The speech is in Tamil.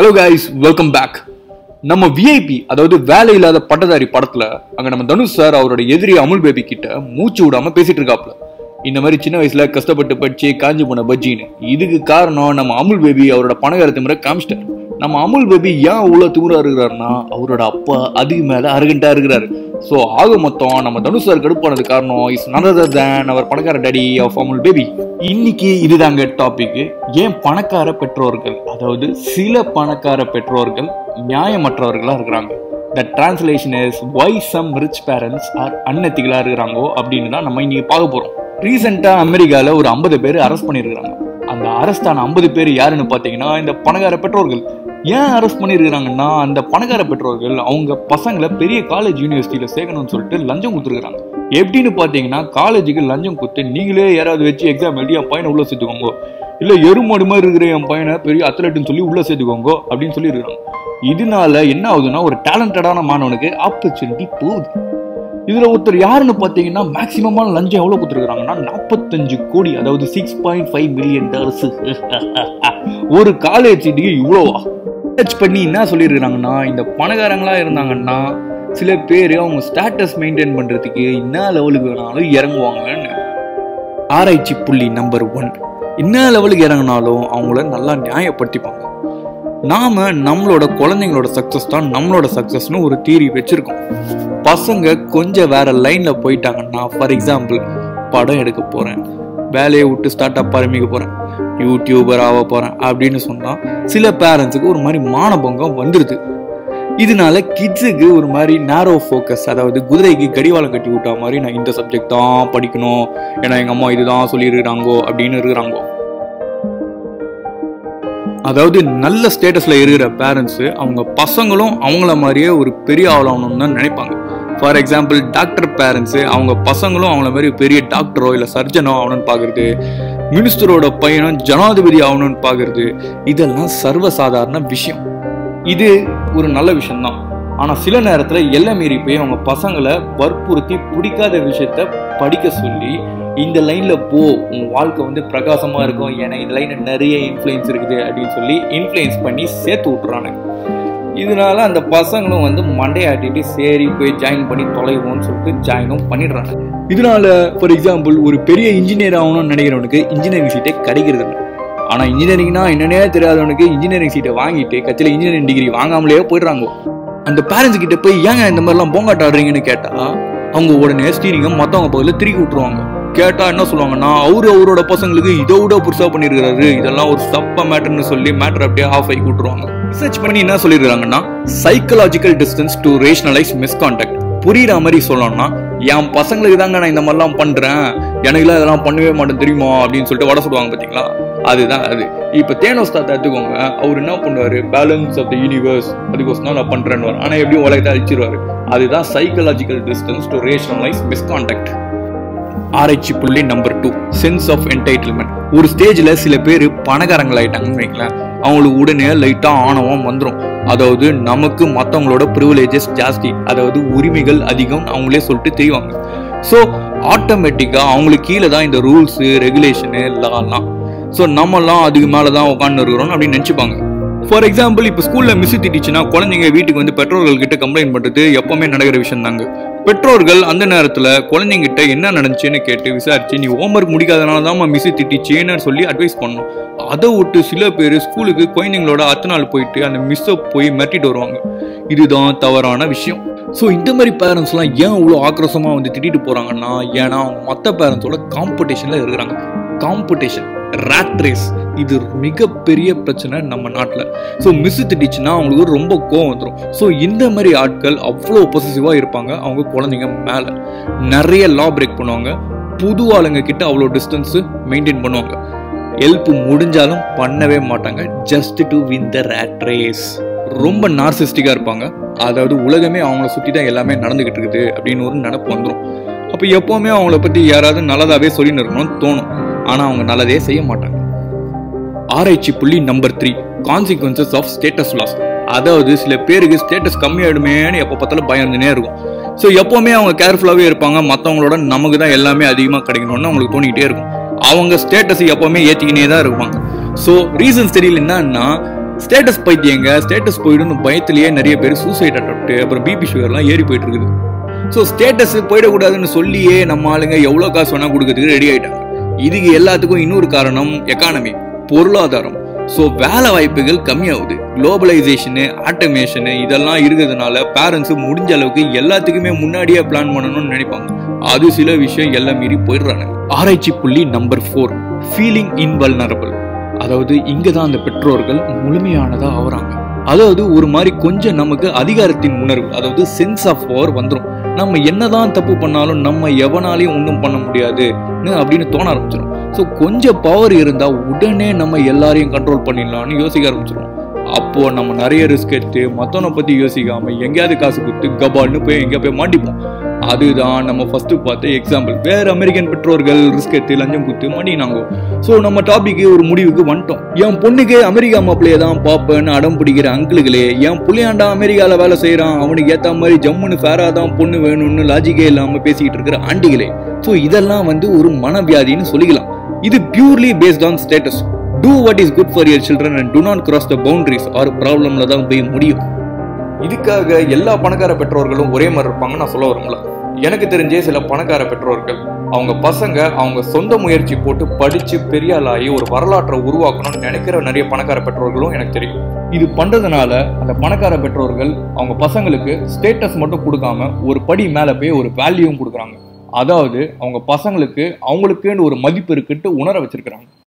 ஹலோ கைஸ் வெல்கம் பேக் நம்ம விஐபி அதாவது வேலை இல்லாத பட்டதாரி படத்துல அங்க நம்ம தனுஷ் சார் அவரோட எதிரி அமுல் பேபி கிட்ட மூச்சு விடாம பேசிட்டு இருக்காப்ல இந்த மாதிரி சின்ன வயசுல கஷ்டப்பட்டு படிச்சு காஞ்சி போன பஜ்ஜின்னு இதுக்கு காரணம் நம்ம அமுல் பேபி அவரோட பணக்கார திமிர காமிச்சிட்டார் நம்ம அமுல் பேபி ஏன் இவ்வளவு திமிரா இருக்கிறாருன்னா அவரோட அப்பா அதுக்கு மேல அரகண்டா இருக்கிறாரு ஸோ ஆக மொத்தம் நம்ம தனுஷ் சார் கடுப்பானது காரணம் இஸ் நதர் தேன் அவர் பணக்கார டேடி ஆஃப் அமுல் பேபி இன்னைக்கு இதுதாங்க டாபிக் ஏன் பணக்கார பெற்றோர்கள் அதாவது சில பணக்கார பெற்றோர்கள் நியாயமற்றவர்களா இருக்கிறாங்க the translation is why some rich parents are அன்எத்திக்கலா இருக்கிறாங்கோ அப்படின்னு தான் நம்ம இன்னைக்கு பார்க்க போறோம் ரீசெண்டா அமெரிக்கால ஒரு ஐம்பது பேர் அரெஸ்ட் பண்ணியிருக்கிறாங்க அந்த அரெஸ்ட் ஆன ஐம்பது பேர் யாருன்னு பார்த்தீங்கன்னா இந்த பணக்கார பெற்றோர்கள் ஏன் அரெஸ்ட் பண்ணியிருக்கிறாங்கன்னா அந்த பணக்கார பெற்றோர்கள் அவங்க பசங்களை பெரிய காலேஜ் யூனிவர்சிட்டியில் சேர்க்கணும்னு சொல்லிட்டு லஞ்சம் கொடுத்துருக்காங்க எப்படின்னு பார்த்தீங்கன்னா காலேஜுக்கு லஞ்சம் கொடுத்து நீங்களே யாராவது வச்சு எக்ஸாம் எழுதி என் பையனை உள்ள சேர்த்துக்கோங்க இல்லை எருமாடு மாதிரி இருக்கிற என் பையனை பெரிய அத்லட்டுன்னு சொல்லி உள்ள சேர்த்துக்கோங்க அப்படின்னு சொல்லியிருக்காங்க இதனால என்ன ஆகுதுன்னா ஒரு டேலண்டடான மாணவனுக்கு ஆப்பர்ச்சுனிட்டி போகுது இதுல ஒருத்தர் யாருன்னு பார்த்தீங்கன்னா மேக்சிமமான லஞ்சம் எவ்வளவு கொடுத்துருக்காங்கன்னா நாற்பத்தஞ்சு கோடி அதாவது six point five million dollars ஒரு காலேஜ் சீட்டுக்கு இவ்வளோவா சர்ச் பண்ணி என்ன சொல்லியிருக்கிறாங்கன்னா இந்த பணக்காரங்களா இருந்தாங்கன்னா சில பேர் அவங்க ஸ்டேட்டஸ் மெயின்டைன் பண்றதுக்கு என்ன லெவலுக்கு வேணாலும் இறங்குவாங்கன்னு ஆராய்ச்சி புள்ளி நம்பர் ஒன் என்ன லெவலுக்கு இறங்கினாலும் அவங்கள நல்லா நியாயப்படுத்திப்பாங்க நாம நம்மளோட குழந்தைங்களோட சக்சஸ் தான் நம்மளோட சக்சஸ்னு ஒரு தீரி வச்சிருக்கோம் பசங்க கொஞ்சம் வேற லைன்ல போயிட்டாங்கன்னா ஃபார் எக்ஸாம்பிள் படம் எடுக்க போறேன் வேலையை விட்டு ஸ்டார்ட் அப் ஆரம்பிக்க போறேன் யூடியூபர் ஆக போறேன் அப்படின்னு சொன்னா சில பேரண்ட்ஸுக்கு ஒரு மாதிரி மானபங்கம் வந்துருது இதனால கிட்ஸுக்கு ஒரு மாதிரி நேரோ ஃபோக்கஸ் அதாவது குதிரைக்கு கடிவாளம் கட்டி விட்டா மாதிரி நான் இந்த சப்ஜெக்ட் தான் படிக்கணும் ஏன்னா எங்க அம்மா இதுதான் சொல்லியிருக்கிறாங்கோ அப்படின்னு இருக்கிறாங்கோ அதாவது நல்ல ஸ்டேட்டஸ்ல இருக்கிற பேரண்ட்ஸ் அவங்க பசங்களும் அவங்கள மாதிரியே ஒரு பெரிய ஆளாகணும்னு தான் நினைப்பாங்க ஃபார் எக்ஸாம்பிள் டாக்டர் பேரண்ட்ஸ் அவங்க பசங்களும் அவங்கள மாதிரி பெரிய டாக்டரோ இல்லை சர்ஜனோ ஆகணும்னு பார்க்கறது மினிஸ்டரோட பையனும் ஜனாதிபதி ஆகணும்னு பார்க்கறது இதெல்லாம் சர்வசாதாரண விஷயம் இது ஒரு நல்ல விஷயம்தான் ஆனா சில நேரத்துல எல்லை மீறி போய் அவங்க பசங்களை வற்புறுத்தி பிடிக்காத விஷயத்த படிக்க சொல்லி இந்த லைன்ல போ உன் வாழ்க்கை வந்து பிரகாசமா இருக்கும் ஏன்னா இந்த லைன்ல நிறைய இன்ஃப்ளூயன்ஸ் இருக்குது அப்படின்னு சொல்லி இன்ஃப்ளூயன்ஸ் பண்ணி சேர்த்து விட்டுறானுங்க இதனால அந்த பசங்களும் வந்து மண்டையாட்டிட்டு சரி போய் ஜாயின் பண்ணி தொலைவோம்னு சொல்லிட்டு ஜாயினும் பண்ணிடுறாங்க இதனால ஃபார் எக்ஸாம்பிள் ஒரு பெரிய இன்ஜினியர் ஆகணும்னு நினைக்கிறவனுக்கு இன்ஜினியரிங் சீட்டே கிடைக்கிறது இல்லை ஆனா இன்ஜினியரிங்னா என்னன்னே தெரியாதவனுக்கு இன்ஜினியரிங் சீட்டை வாங்கிட்டு கட்சியில் இன்ஜினியரிங் டிகிரி வாங்காமலே போயிடுறாங்க அந்த பேரண்ட்ஸ் கிட்ட போய் ஏங்க இந்த மாதிரிலாம் போங்காட்ட ஆடுறீங்கன்னு கேட்டா அவங்க உடனே ஸ்டீரிங்க மத்தவங்க பக்கத்துல திருக்கி விட்டுருவாங்க கேட்டா என்ன சொல்லுவாங்கன்னா அவரு அவரோட பசங்களுக்கு இதை விட புதுசா பண்ணிருக்காரு இதெல்லாம் ஒரு சப்ப மேட்டர்னு சொல்லி மேட்டர் அப்படியே ஆஃப் ஆகி விட்டுருவாங்க ரிசர்ச் பண்ணி என்ன சொல்லிருக்காங்கன்னா psychological distance to rationalize misconduct புரியுற மாதிரி சொல்லணும்னா என் பசங்களுக்கு தாங்க நான் இந்த மாதிரிலாம் பண்றேன் எனக்குலாம் இதெல்லாம் பண்ணவே மாட்டேன் தெரியுமா அப்படின்னு சொல்லிட்டு வட சொல்லுவாங்க பாத்தீங்களா அதுதான் அது இப்ப தேனோஸ் தாத்தா எடுத்துக்கோங்க அவர் என்ன பண்ணுவாரு பேலன்ஸ் ஆஃப் த யூனிவர்ஸ் அதுக்கோசம் நான் பண்றேன்னு ஆனா எப்படியும் உலகத்தை அழிச்சிருவாரு அதுதான் psychological distance to rationalize misconduct ஆராய்ச்சி புள்ளி number two sense of entitlement ஒரு ஸ்டேஜ்ல சில பேர் பணக்காரங்களாயிட்டாங்கன்னு வைக்கலாம் அவங்களுக்கு உடனே லைட்டா ஆணவம் வந்துடும் அதாவது நமக்கு மற்றவங்களோட ப்ரிவிலேஜஸ் ஜாஸ்தி அதாவது உரிமைகள் அதிகம் அவங்களே சொல்லிட்டு தெரிவாங்க ஸோ ஆட்டோமேட்டிக்காக அவங்களுக்கு கீழே தான் இந்த ரூல்ஸு ரெகுலேஷனு லாலாம் ஸோ நம்மலாம் அதுக்கு மேலே தான் உட்காந்து இருக்கிறோம் அப்படின்னு நினச்சிப்பாங்க ஃபார் எக்ஸாம்பிள் இப்போ ஸ்கூலில் மிஸ் திட்டிச்சுன்னா குழந்தைங்க வீட்டுக்கு வந்து பெற்றோர்கள் கிட்ட கம்ப்ளைண்ட் பண்ணுறது எப்பவுமே நடக்கிற விஷயம் தாங்க பெற்றோர்கள் அந்த நேரத்தில் குழந்தைங்கிட்ட என்ன நடந்துச்சுன்னு கேட்டு விசாரிச்சு நீ ஹோம்ஒர்க் முடிக்காதனால தான் மிஸ் திட்டிச்சேன்னு சொல்லி அட்வைஸ் பண்ணணும் அதை விட்டு சில பேர் ஸ்கூலுக்கு குழந்தைங்களோட அத்த நாள் போயிட்டு அந்த மிஸ்ஸை போய் மிரட்டிட்டு வருவாங்க இதுதான் தவறான விஷயம் ஸோ இந்த மாதிரி பேரண்ட்ஸ்லாம் ஏன் இவ்வளோ ஆக்ரோஷமாக வந்து திட்டிட்டு போகிறாங்கன்னா ஏன்னா அவங்க மற்ற பேரண்ட்ஸோட காம்படிஷனில் இருக்கிறாங்க காம்படிஷன் ரேட் ரேஸ் இது மிகப்பெரிய பிரச்சனை நம்ம நாட்டில் ஸோ மிஸ் திட்டிச்சுன்னா அவங்களுக்கு ரொம்ப கோவம் வந்துடும் ஸோ இந்த மாதிரி ஆட்கள் அவ்வளோ பொசிசிவாக இருப்பாங்க அவங்க குழந்தைங்க மேலே நிறைய லா பிரேக் பண்ணுவாங்க புது ஆளுங்க கிட்ட அவ்வளோ டிஸ்டன்ஸு மெயின்டைன் பண்ணுவாங்க ஹெல்ப் முடிஞ்சாலும் பண்ணவே மாட்டாங்க just to win the rat race ரொம்ப நார்சிஸ்டிக்காக இருப்பாங்க அதாவது உலகமே அவங்கள சுற்றி தான் எல்லாமே நடந்துக்கிட்டு இருக்குது அப்படின்னு ஒரு நினப்பு வந்துடும் அப்போ எப்போவுமே அவங்கள பற்றி யாராவது நல்லதாகவே சொல்லி இருக்கணும்னு தோணும் ஆனால் அவங்க நல்லதே செய்ய மாட்டாங்க ஆராய்ச்சி புள்ளி number three consequences of status loss அதாவது சில பேருக்கு ஸ்டேட்டஸ் கம்மியாயிடுமேன்னு எப்போ பார்த்தாலும் பயந்துனே இருக்கும் ஸோ எப்போவுமே அவங்க கேர்ஃபுல்லாகவே இருப்பாங்க மற்றவங்களோட நமக்கு தான் எல்லாமே அதிகமாக கிடைக்கணும்னு அவங்களுக்கு தோணிக்கிட்டே இருக்கும் அவங்க ஸ்டேட்டஸ் எப்போவுமே ஏற்றிக்கினே தான் இருப்பாங்க ஸோ ரீசன்ஸ் தெரியல என்னன்னா ஸ்டேட்டஸ் பைத்தியங்க ஸ்டேட்டஸ் போயிடுன்னு பயத்திலேயே நிறைய பேர் சூசைட் அட்டப்ட் அப்புறம் பிபி சுகர்லாம் ஏறி போயிட்டு இருக்குது ஸோ ஸ்டேட்டஸ் போயிடக்கூடாதுன்னு சொல்லியே நம்ம ஆளுங்க எவ்வளோ காசு வேணா கொடுக்கறதுக்கு ரெடி ஆயிட்டாங்க இதுக்கு எல்லாத்துக்கும் இன்னொரு காரணம் எக்கானமி பொருளாதாரம் ஸோ வேலை வாய்ப்புகள் கம்மியாகுது குளோபலைசேஷனு ஆட்டோமேஷனு இதெல்லாம் இருக்கிறதுனால பேரண்ட்ஸு முடிஞ்ச அளவுக்கு எல்லாத்துக்குமே முன்னாடியே பிளான் பண்ணணும்னு நினைப்பாங்க அது சில விஷயம் எல்லாம் மீறி போயிடுறாங்க ஆராய்ச்சி புள்ளி நம்பர் ஃபோர் ஃபீலிங் இன்வல்னரபிள் அதாவது இங்க தான் அந்த பெற்றோர்கள் முழுமையானதா ஆகுறாங்க அதாவது ஒரு மாதிரி கொஞ்சம் நமக்கு அதிகாரத்தின் உணர்வு அதாவது சென்ஸ் ஆஃப் பவர் வந்துடும் நம்ம என்னதான் தப்பு பண்ணாலும் நம்ம எவனாலையும் ஒன்றும் பண்ண முடியாதுன்னு அப்படின்னு தோண ஆரம்பிச்சிடும் ஸோ கொஞ்சம் பவர் இருந்தா உடனே நம்ம எல்லாரையும் கண்ட்ரோல் பண்ணிடலாம்னு யோசிக்க ஆரம்பிச்சிடும் அப்போ நம்ம நிறைய ரிஸ்க் எடுத்து மத்தவனை பத்தி யோசிக்காம எங்கேயாவது காசு கொடுத்து கபால்னு போய் எங்கேயா போய் மாட்டிப்போம் அதுதான் நம்ம ஃபர்ஸ்ட் பார்த்த எக்ஸாம்பிள் வேற அமெரிக்கன் பெற்றோர்கள் ரிஸ்க் எடுத்து லஞ்சம் கொடுத்து மாட்டினாங்க ஸோ நம்ம டாபிக் ஒரு முடிவுக்கு வந்துட்டோம் என் பொண்ணுக்கு அமெரிக்கா மாப்பிள்ளைய தான் பாப்பேன்னு அடம் பிடிக்கிற அங்கிளுகளே என் புள்ளையாண்டா அமெரிக்கால வேலை செய்யறான் அவனுக்கு ஏத்த மாதிரி ஜம்முன்னு ஃபேரா தான் பொண்ணு வேணும்னு லாஜிக்கே இல்லாம பேசிக்கிட்டு இருக்கிற ஆண்டிகளே ஸோ இதெல்லாம் வந்து ஒரு மனவியாதின்னு சொல்லிக்கலாம் இது purely based on status to what is good for your children and to not cross the boundaries are ப்ராப்ளம்ல தான் போய் முடியும் இதுக்காக எல்லா பணக்கார பெற்றோர்களும் ஒரே மாதிரி இருப்பாங்கன்னு நான் சொல்ல வரல எனக்கு தெரிஞ்சே சில பணக்கார பெற்றோர்கள் அவங்க பசங்க அவங்க சொந்த முயற்சி போட்டு படிச்சு பெரிய ஆளாகி ஒரு வரலாற்றை உருவாக்கணும்னு நினைக்கிற நிறைய பணக்கார பெற்றோர்களும் எனக்கு தெரியும் இது பண்றதுனால அந்த பணக்கார பெற்றோர்கள் அவங்க பசங்களுக்கு ஸ்டேட்டஸ் மட்டும் கொடுக்காம ஒரு படி மேல போய் ஒரு வேல்யூவும் கொடுக்குறாங்க அதாவது அவங்க பசங்களுக்கு அவங்களுக்குன்னு ஒரு மதிப்பு இருக்குன்ட்டு உணர வச்சிருக்கிறாங்க